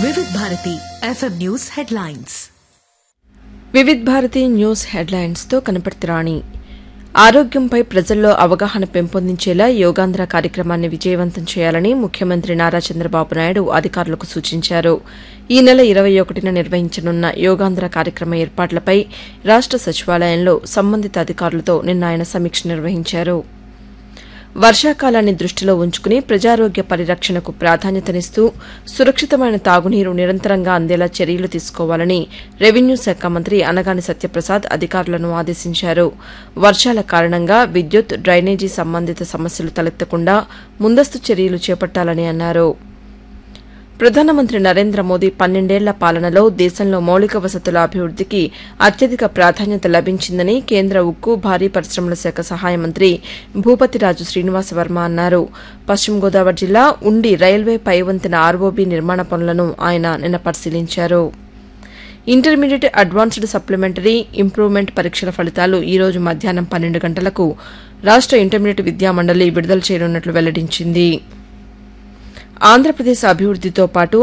వివిధ Bharati FM news headlines Vividh Bharati news హెడ్లైన్స్తో కనపర్తి రాణి ఆరోగ్యంపై ప్రజల్లో అవగాహన పెంపొందించేలా యోగాంధ్ర కార్యక్రమాన్ని విజయవంతం చేయాలని ముఖ్యమంత్రి నారా చంద్రబాబు నాయుడు అధికారులకు సూచించారు ఈ నెల ఇరవై ఒకటిన నిర్వహించనున్న యోగాంధ్ర కార్యక్రమ ఏర్పాట్లపై రాష్ట సచివాలయంలో సంబంధిత అధికారులతో నిన్న ఆయన సమీక్ష నిర్వహించారు వర్షాకాలాన్ని దృష్టిలో ఉంచుకుని ప్రజారోగ్య పరిరక్షణకు ప్రాధాన్యతనిస్తూ సురక్షితమైన తాగునీరు నిరంతరంగా అందేలా చర్యలు తీసుకోవాలని రెవెన్యూ శాఖ మంత్రి అనగాని సత్యప్రసాద్ అధికారులను ఆదేశించారు వర్షాల కారణంగా విద్యుత్ డ్రైనేజీ సంబంధిత సమస్యలు తలెత్తకుండా ముందస్తు చర్యలు చేపట్టాలని అన్నారు ప్రధానమంత్రి నరేంద్ర మోదీ పన్నెండేళ్ల పాలనలో దేశంలో మౌలిక వసతుల అభివృద్దికి అత్యధిక ప్రాధాన్యత లభించిందని కేంద్ర ఉక్కు భారీ పరిశ్రమల శాఖ సహాయ మంత్రి భూపతిరాజు శ్రీనివాస వర్మ అన్నారు పశ్చిమ గోదావరి జిల్లా ఉండి రైల్వే పైవంతెన ఆర్ఓబీ నిర్మాణ పనులను ఆయన నిన్న పరిశీలించారు ఇంటర్మీడియట్ అడ్వాన్స్డ్ సప్లిమెంటరీ ఇంప్రూవ్మెంట్ పరీక్షల ఫలితాలు ఈ రోజు మధ్యాహ్నం పన్నెండు గంటలకు రాష్ట ఇంటర్మీడియట్ విద్యామండలి విడుదల చేయనున్నట్లు వెల్లడించింది ఆంధ్రప్రదేశ్ అభివృద్దితో పాటు